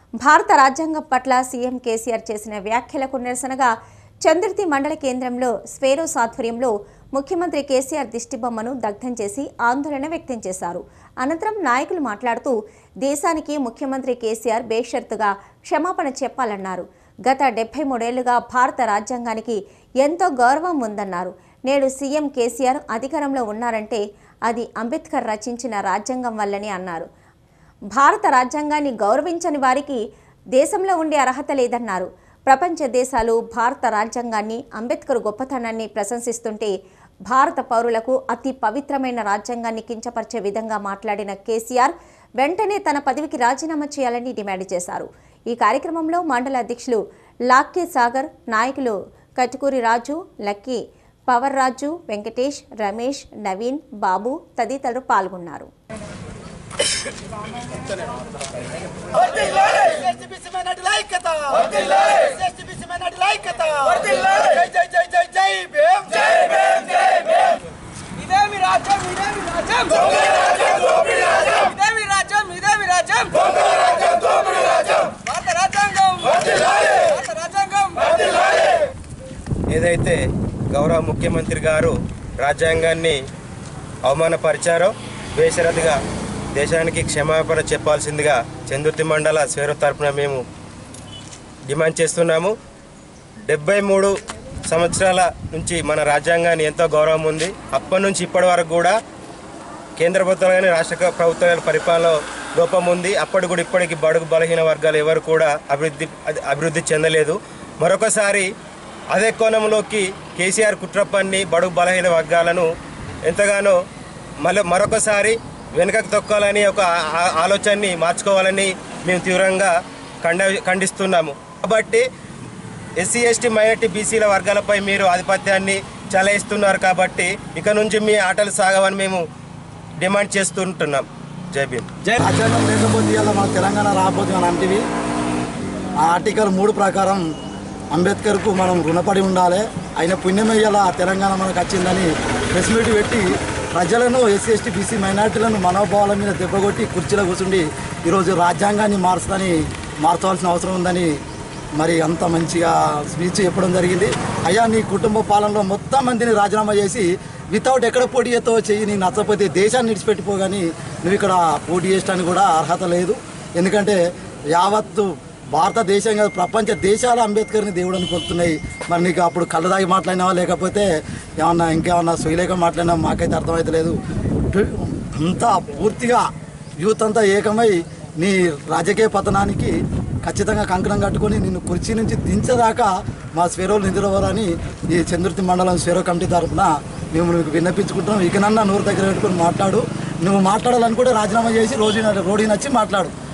భారత రాజ్యాంగం పట్ల సీఎం కేసీఆర్ చేసిన వ్యాఖ్యలకు నిరసనగా చంద్రతి మండల కేంద్రంలో స్వేరోస్ ఆధ్వర్యంలో ముఖ్యమంత్రి కేసీఆర్ దిష్టిబొమ్మను దగ్ధం చేసి ఆందోళన వ్యక్తం చేశారు అనంతరం నాయకులు మాట్లాడుతూ దేశానికి ముఖ్యమంత్రి కేసీఆర్ బేషరతుగా క్షమాపణ చెప్పాలన్నారు గత డెబ్బై మూడేళ్లుగా భారత రాజ్యాంగానికి ఎంతో గౌరవం ఉందన్నారు నేడు సీఎం కేసీఆర్ అధికారంలో ఉన్నారంటే అది అంబేద్కర్ రచించిన రాజ్యాంగం వల్లనే అన్నారు భారత రాజ్యాంగాన్ని గౌరవించని వారికి దేశంలో ఉండే అర్హత లేదన్నారు ప్రపంచ దేశాలు భారత రాజ్యాంగాన్ని అంబేద్కర్ గొప్పతనాన్ని ప్రశంసిస్తుంటే భారత పౌరులకు అతి పవిత్రమైన రాజ్యాంగాన్ని కించపరిచే విధంగా మాట్లాడిన కేసీఆర్ వెంటనే తన పదవికి రాజీనామా చేయాలని డిమాండ్ చేశారు ఈ కార్యక్రమంలో మండల అధ్యక్షులు లాక్కే సాగర్ నాయకులు కటుకూరి రాజు లక్కీ పవర్ రాజు వెంకటేష్ రమేష్ నవీన్ బాబు తదితరులు పాల్గొన్నారు ఇదేమి రాజ్యం ఇదేమి రాజ్యం ఇదేమి రాజ్యం ఇదేమి రాజ్యం భారత రాజ్యాంగం భారత రాజ్యాంగం ఏదైతే గౌరవ ముఖ్యమంత్రి గారు రాజ్యాంగాన్ని అవమానపరిచారో బేషరతుగా దేశానికి క్షమాపణ చెప్పాల్సిందిగా చందుర్తి మండల స్వేర తరపున మేము డిమాండ్ చేస్తున్నాము డెబ్బై మూడు సంవత్సరాల నుంచి మన రాజ్యాంగాన్ని ఎంతో గౌరవం ఉంది అప్పటి నుంచి ఇప్పటి వరకు కూడా కేంద్ర ప్రభుత్వం కానీ రాష్ట్ర ప్రభుత్వాల పరిపాలన లోపం ఉంది అప్పటి కూడా ఇప్పటికి బడుగు బలహీన వర్గాలు ఎవరు కూడా అభివృద్ధి అది- అభివృద్ధి చెందలేదు మరొకసారి అదే కోణంలోకి కేసీఆర్ కుట్రప్పన్ని బడుగు బలహీన వర్గాలను ఎంతగానో మళ్ళీ మరొకసారి వెనుకకు తొక్కాలని ఒక ఆ- ఆ- ఆలోచనని మార్చుకోవాలని మేము తీవ్రంగా ఖండ ఖండిస్తున్నాము కాబట్టి ఎస్సీ ఎస్టీ మైనార్టీ బీసీల వర్గాలపై మీరు ఆధిపత్యాన్ని చలాయిస్తున్నారు కాబట్టి ఇక నుంచి మీ ఆటలు సాగవని మేము డిమాండ్ చేస్తుంటున్నాం జై భీమ్ రాజ్యాంగం లేకపోతే ఇవాళ మన తెలంగాణ రాకపోతే మన అంటివి ఆ ఆర్టికల్ మూడు ప్రకారం అంబేద్కర్కు మనం రుణపడి ఉండాలి ఆయన పుణ్యమే ఇలా తెలంగాణ మనకు వచ్చిందని ప్రెస్ మీట్ పెట్టి ప్రజలను ఎస్సీ ఎస్టీ బీసీ మైనార్టీలను మనోభావాల మీద దెబ్బకొట్టి కుర్చీలో కూర్చుండి ఈరోజు రాజ్యాంగాన్ని మార్చదని మార్చవలసిన అవసరం ఉందని మరి అంత మంచిగా స్పీచ్ చెప్పడం జరిగింది అయ్యా నీ కుటుంబ పాలనలో మొత్తం మందిని రాజీనామా చేసి వితౌట్ ఎక్కడ పోటీ చేస్తావో చెయ్యి నీకు నచ్చకపోతే దేశాన్ని విడిచిపెట్టిపోగాని నువ్వు ఇక్కడ పోటీ చేయడానికి కూడా అర్హత లేదు ఎందుకంటే యావత్తు భారతదేశం కాదు ప్రపంచ దేశాలు అంబేద్కర్ని దేవుడు అనుకుంటున్నాయి మరి నీకు అప్పుడు కళ్ళదాగి మాట్లాడినావా లేకపోతే ఏమన్నా ఇంకేమన్నా సొయ్యలేక మాట్లాడినా మాకైతే అర్థమవుతలేదు అంతా పూర్తిగా యూత్ అంతా ఏకమై నీ రాజకీయ పతనానికి ఖచ్చితంగా కంకణం కట్టుకొని నిన్ను కుర్చీ నుంచి దించేదాకా మా స్వేరోలు నిద్రపోరని ఈ చంద్రుతి మండలం స్వేరో కమిటీ తరఫున మేము నీకు విన్నపించుకుంటున్నాం ఇకనన్నా నూరు దగ్గర పెట్టుకొని మాట్లాడు నువ్వు మాట్లాడాలనుకుంటే రాజీనామా చేసి రోజు రోడ్డు నచ్చి మాట్లాడు